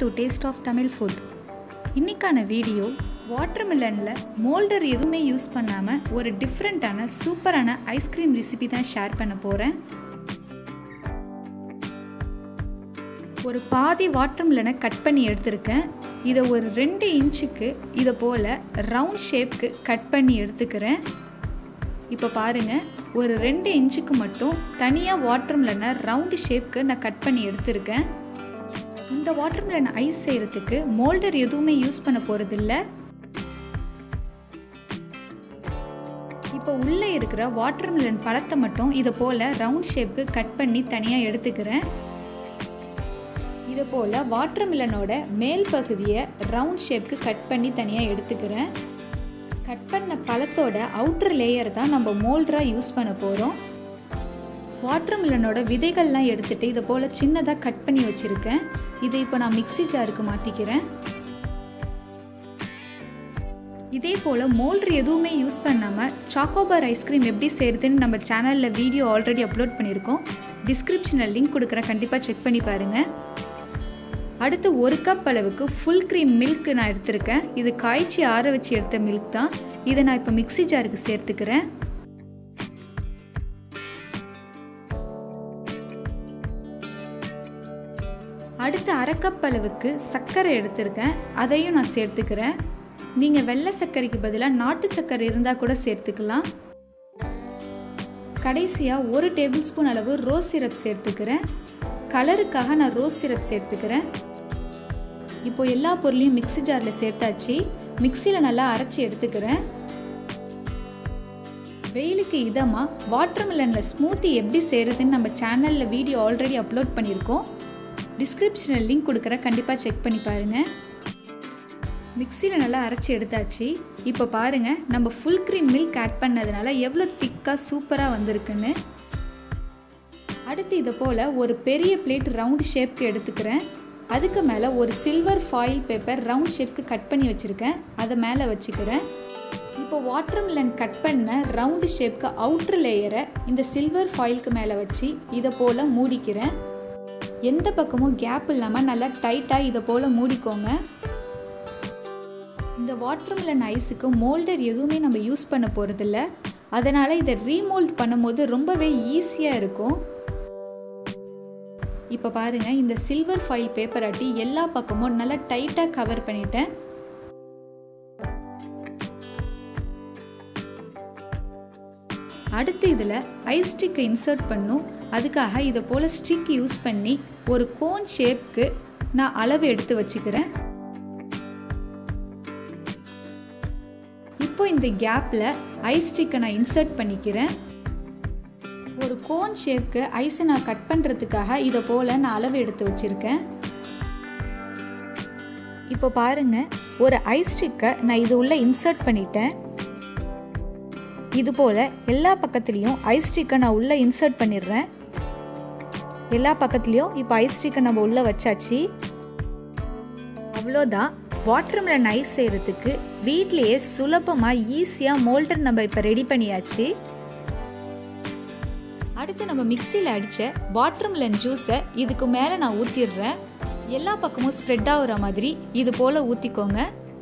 to taste of Tamil food இன்னைக்கான video வாட்டர்மெலனில் மோல்டர் எதுவுமே யூஸ் பண்ணாமல் ஒரு டிஃப்ரெண்ட்டான சூப்பரான ஐஸ்கிரீம் ரெசிபி தான் ஷேர் பண்ண போகிறேன் ஒரு பாதி வாட்டர்மெலனை கட் பண்ணி எடுத்திருக்கேன் இதை ஒரு ரெண்டு இன்ச்சுக்கு இதை போல் ரவுண்ட் ஷேப்க்கு கட் பண்ணி எடுத்துக்கிறேன் இப்போ பாருங்கள் ஒரு ரெண்டு இன்ச்சுக்கு மட்டும் தனியாக வாட்டர்மெலனை ரவுண்டு ஷேப்க்கு நான் கட் பண்ணி எடுத்திருக்கேன் இந்த வாட்டர்மெலன் ஐஸ் செய்கிறதுக்கு மோல்டர் எதுவுமே யூஸ் பண்ண போகிறதில்ல இப்போ உள்ளே இருக்கிற வாட்டர்மெலன் பழத்தை மட்டும் இதை போல் ரவுண்ட் ஷேப்க்கு கட் பண்ணி தனியாக எடுத்துக்கிறேன் இதை போல் வாட்டர்மெலனோட மேல் பகுதியை ரவுண்ட் ஷேப்க்கு கட் பண்ணி தனியாக எடுத்துக்கிறேன் கட் பண்ண பழத்தோட அவுட்டர் லேயர் தான் நம்ம மோல்டராக யூஸ் பண்ண போகிறோம் வாட்டர்மெலனோட விதைகள்லாம் எடுத்துகிட்டு இதை போல் சின்னதாக கட் பண்ணி வச்சுருக்கேன் இதை இப்போ நான் மிக்சி ஜாருக்கு மாற்றிக்கிறேன் இதே போல் மோல்டர் எதுவுமே யூஸ் பண்ணாமல் சாக்கோபார் ஐஸ்கிரீம் எப்படி செய்கிறதுன்னு நம்ம சேனலில் வீடியோ ஆல்ரெடி அப்லோட் பண்ணியிருக்கோம் டிஸ்கிரிப்ஷனில் லிங்க் கொடுக்குறேன் கண்டிப்பாக செக் பண்ணி பாருங்கள் அடுத்து ஒரு கப் அளவுக்கு ஃபுல் க்ரீம் மில்க் நான் எடுத்திருக்கேன் இது காய்ச்சி ஆற வச்சு எடுத்த மில்க் தான் இதை நான் இப்போ மிக்சி ஜாருக்கு சேர்த்துக்கிறேன் அடுத்து அரை கப் அளவுக்கு சர்க்கரை எடுத்திருக்கேன் அதையும் நான் சேர்த்துக்கிறேன் நீங்கள் வெள்ளை சர்க்கரைக்கு பதிலாக நாட்டு சர்க்கரை இருந்தால் கூட சேர்த்துக்கலாம் கடைசியாக ஒரு டேபிள் ஸ்பூன் அளவு ரோஸ் சிரப் சேர்த்துக்கிறேன் கலருக்காக நான் ரோஸ் சிரப் சேர்த்துக்கிறேன் இப்போ எல்லா பொருளையும் மிக்சி ஜாரில் சேர்த்தாச்சு மிக்சியில் நல்லா அரைச்சி எடுத்துக்கிறேன் வெயிலுக்கு இதமாக வாட்டர்மெலனில் ஸ்மூத்தி எப்படி செய்கிறதுன்னு நம்ம சேனலில் வீடியோ ஆல்ரெடி அப்லோட் பண்ணியிருக்கோம் டிஸ்கிரிப்ஷனில் லிங்க் கொடுக்குற கண்டிப்பாக செக் பண்ணி பாருங்கள் மிக்சியில் நல்லா அரைச்சி எடுத்தாச்சு இப்போ பாருங்கள் நம்ம ஃபுல் க்ரீம் மில்க் ஆட் பண்ணதுனால எவ்வளோ திக்காக சூப்பராக வந்திருக்குன்னு அடுத்து இதை போல் ஒரு பெரிய பிளேட் ரவுண்ட் ஷேப்க்கு எடுத்துக்கிறேன் அதுக்கு மேலே ஒரு சில்வர் ஃபாயில் பேப்பர் ரவுண்ட் ஷேப்க்கு கட் பண்ணி வச்சுருக்கேன் அதை மேலே வச்சுக்கிறேன் இப்போ வாட்டர்மெலன் கட் பண்ண ரவுண்டு ஷேப்க்கு அவுட்ரு லேயரை இந்த சில்வர் ஃபாயிலுக்கு மேலே வச்சு இதை போல் மூடிக்கிறேன் எந்த பக்கமும் கேப் இல்லாமல் நல்லா டைட்டாக இதை போல் மூடிக்கோங்க இந்த வாட்டர்மெலன் ஐஸுக்கு மோல்டர் எதுவுமே நம்ம யூஸ் பண்ண போகிறதில்ல அதனால் இதை ரீமோல்ட் பண்ணும்போது ரொம்பவே ஈஸியாக இருக்கும் இப்போ பாருங்கள் இந்த சில்வர் ஃபைல் பேப்பர் அட்டி எல்லா பக்கமும் நல்லா டைட்டாக கவர் பண்ணிட்டேன் அடுத்து இதில் ஐஸ் ஸ்டிக்கை இன்சர்ட் பண்ணும் அதுக்காக இதை போல் ஸ்டிக் யூஸ் பண்ணி ஒரு கோன் ஷேப்க்கு நான் அளவு எடுத்து வச்சுக்கிறேன் இப்போ இந்த கேப்பில் ஐஸ் ஸ்டிக்கை நான் இன்சர்ட் பண்ணிக்கிறேன் ஒரு கோன் ஷேப்க்கு ஐஸை நான் கட் பண்ணுறதுக்காக இதை போல் நான் அளவு எடுத்து வச்சுருக்கேன் இப்போ பாருங்க ஒரு ஐஸ் ஸ்டிக்கை நான் இது உள்ள இன்சர்ட் பண்ணிட்டேன் இது போல் எல்லா பக்கத்துலேயும் ஐஸ் ஸ்டிக்கை நான் உள்ளே இன்சர்ட் பண்ணிடுறேன் எல்லா பக்கத்துலேயும் இப்போ ஐஸ் ஸ்டிக்கை நம்ம உள்ளே வச்சாச்சு அவ்வளோதான் வாட்டர்மெலன் ஐஸ் செய்கிறதுக்கு வீட்லேயே சுலபமாக ஈஸியாக மோல்டர் நம்ம இப்போ ரெடி பண்ணியாச்சு அடுத்து நம்ம மிக்சியில் அடித்த வாட்டர்மெலன் ஜூஸை இதுக்கு மேலே நான் ஊற்றிடுறேன் எல்லா பக்கமும் ஸ்ப்ரெட் ஆகுற மாதிரி இது போல் ஊற்றிக்கோங்க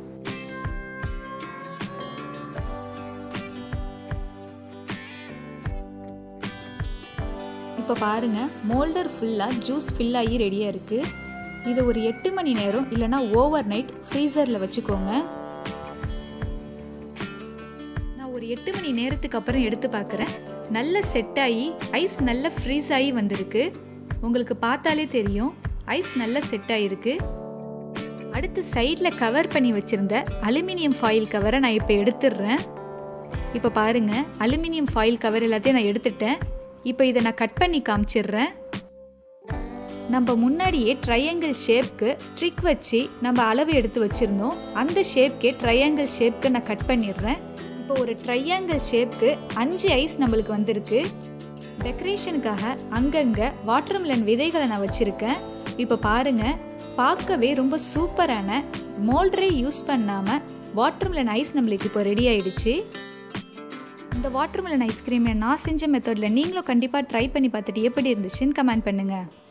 இப்போ பாருங்கள் மோல்டர் ஃபுல்லாக ஜூஸ் ஃபில் ஆகி ரெடியாக இருக்குது இது ஒரு எட்டு மணி நேரம் இல்லைனா ஓவர் நைட் ஃப்ரீசரில் வச்சுக்கோங்க நான் ஒரு எட்டு மணி நேரத்துக்கு அப்புறம் எடுத்து பார்க்குறேன் நல்ல செட் ஆகி ஐஸ் நல்ல ஃப்ரீஸ் ஆகி வந்திருக்கு உங்களுக்கு பார்த்தாலே தெரியும் ஐஸ் நல்ல செட் ஆகிருக்கு அடுத்து சைடில் கவர் பண்ணி வச்சுருந்த அலுமினியம் ஃபாயில் கவரை நான் இப்போ எடுத்துடுறேன் இப்போ பாருங்கள் அலுமினியம் ஃபாயில் கவர் எல்லாத்தையும் நான் எடுத்துட்டேன் இப்போ இதை நான் கட் பண்ணி காமிச்சிடுறேன் நம்ம முன்னாடியே ட்ரையாங்கிள் ஷேப்க்கு ஸ்ட்ரிக் வச்சு நம்ம அளவு எடுத்து வச்சுருந்தோம் அந்த ஷேப்க்கே ட்ரையாங்கிள் ஷேப்க்கு நான் கட் பண்ணிடுறேன் இப்போ ஒரு ட்ரையாங்கிள் ஷேப்க்கு அஞ்சு ஐஸ் நம்மளுக்கு வந்திருக்கு டெக்கரேஷனுக்காக அங்கங்கே வாட்டர்மெலன் விதைகளை நான் வச்சுருக்கேன் இப்போ பாருங்கள் பார்க்கவே ரொம்ப சூப்பரான மோல்டரே யூஸ் பண்ணாமல் வாட்டர்மெலன் ஐஸ் நம்மளுக்கு இப்போ ரெடி ஆயிடுச்சு இந்த வாட்டர்மெலன் ஐஸ்கிரீமை நான் செஞ்ச மெத்தடில் நீங்களும் கண்டிப்பாக ட்ரை பண்ணி பார்த்துட்டு எப்படி இருந்துச்சுன்னு கமெண்ட் பண்ணுங்கள்